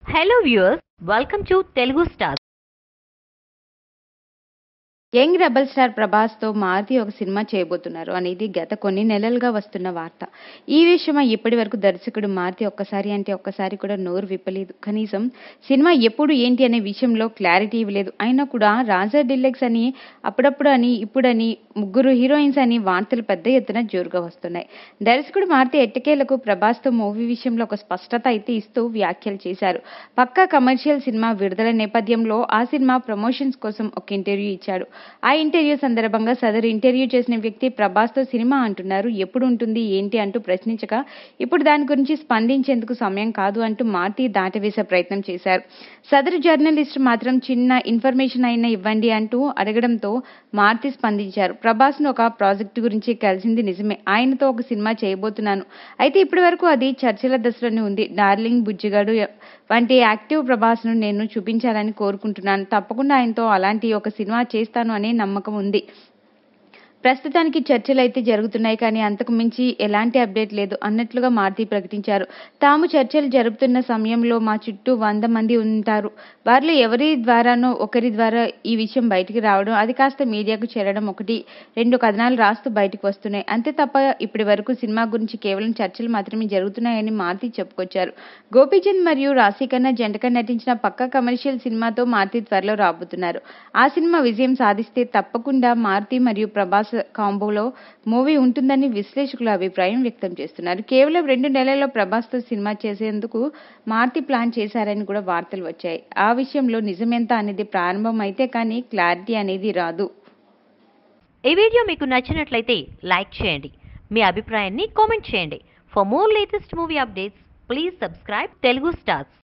hello viewers welcome to Telugu star young rebel star ప్రభాస్తో మారుతి ఒక cinema చేయబోతున్నారు అనేది గత కొన్ని నెలలుగా వస్తున్న వార్త ఈ విషయమై ఇప్పటి వరకు దర్శకుడు మారుతి ఒక్కసారి అంటే ఒక్కసారి కూడా నోరు విప్పలేదు కనీసం సినిమా ఎప్పుడు ఏంటి అనే విషయంలో క్లారిటీ ఇవ్వలేదు అయినా కూడా రాజా డిల్లెక్స్ అని అప్పుడప్పుడు అని ఇప్పుడని ముగ్గురు హీరోయిన్స్ అని వార్తలు పెద్ద ఎత్తున జోరుగా వస్తున్నాయి దర్శకుడు మారుతి ఎట్టకేలకు ప్రభాస్తో మూవీ విషయంలో ఒక స్పష్టత అయితే ఇస్తూ వ్యాఖ్యలు చేశారు పక్కా కమర్షియల్ సినిమా విడుదల నేపథ్యంలో ఆ సినిమా ప్రమోషన్స్ కోసం ఒక ఇంటర్వ్యూ ఇచ్చాడు ఆ ఇంటర్వ్యూ సందర్భంగా సదరు ఇంటర్వ్యూ చేసిన వ్యక్తి ప్రభాస్తో సినిమా అంటున్నారు ఎప్పుడు ఉంటుంది ఏంటి అంటూ ప్రశ్నించగా ఇప్పుడు దాని గురించి స్పందించేందుకు సమయం కాదు అంటూ మారుతి దాటవేసే ప్రయత్నం చేశారు సదరు జర్నలిస్ట్ మాత్రం చిన్న ఇన్ఫర్మేషన్ అయినా ఇవ్వండి అంటూ అడగడంతో మారుతి స్పందించారు ప్రభాస్ను ఒక ప్రాజెక్టు గురించి కలిసింది నిజమే ఆయనతో ఒక సినిమా చేయబోతున్నాను అయితే ఇప్పటి వరకు అది చర్చల దశలోనే ఉంది డార్లింగ్ బుజ్జిగాడు వంటి యాక్టివ్ ప్రభాస్ను నేను చూపించాలని కోరుకుంటున్నాను తప్పకుండా ఆయనతో అలాంటి ఒక సినిమా చేస్తాను అనే నమ్మకం ఉంది ప్రస్తుతానికి చర్చలు అయితే జరుగుతున్నాయి కానీ అంతకు మించి ఎలాంటి అప్డేట్ లేదు అన్నట్లుగా మారుతి ప్రకటించారు తాము చర్చలు జరుపుతున్న సమయంలో మా చుట్టూ వంద మంది ఉంటారు వారిలో ఎవరి ద్వారానో ఒకరి ద్వారా ఈ విషయం బయటికి రావడం అది కాస్త మీడియాకు చేరడం ఒకటి రెండు కథనాలు రాస్తూ బయటకు వస్తున్నాయి అంతే తప్ప ఇప్పటి వరకు సినిమా గురించి కేవలం చర్చలు మాత్రమే జరుగుతున్నాయని మారుతి చెప్పుకొచ్చారు గోపీచంద్ మరియు రాశికన్నా జంటగా నటించిన పక్క కమర్షియల్ సినిమాతో మారుతి త్వరలో రాబోతున్నారు ఆ సినిమా విజయం సాధిస్తే తప్పకుండా మారుతి మరియు ప్రభాస్ కాంబోలో మూవీ ఉంటుందని విశ్లేషకుల అభిప్రాయం వ్యక్తం చేస్తున్నారు కేవలం రెండు నెలల్లో ప్రభాస్తో సినిమా చేసేందుకు మారుతి ప్లాన్ చేశారని కూడా వార్తలు వచ్చాయి ఆ విషయంలో నిజమెంత అనేది ప్రారంభం అయితే కానీ క్లారిటీ అనేది రాదు ఈ వీడియో మీకు నచ్చినట్లయితే లైక్ చేయండి మీ అభిప్రాయాన్ని కామెంట్ చేయండి for more latest movie updates please subscribe Telugu stars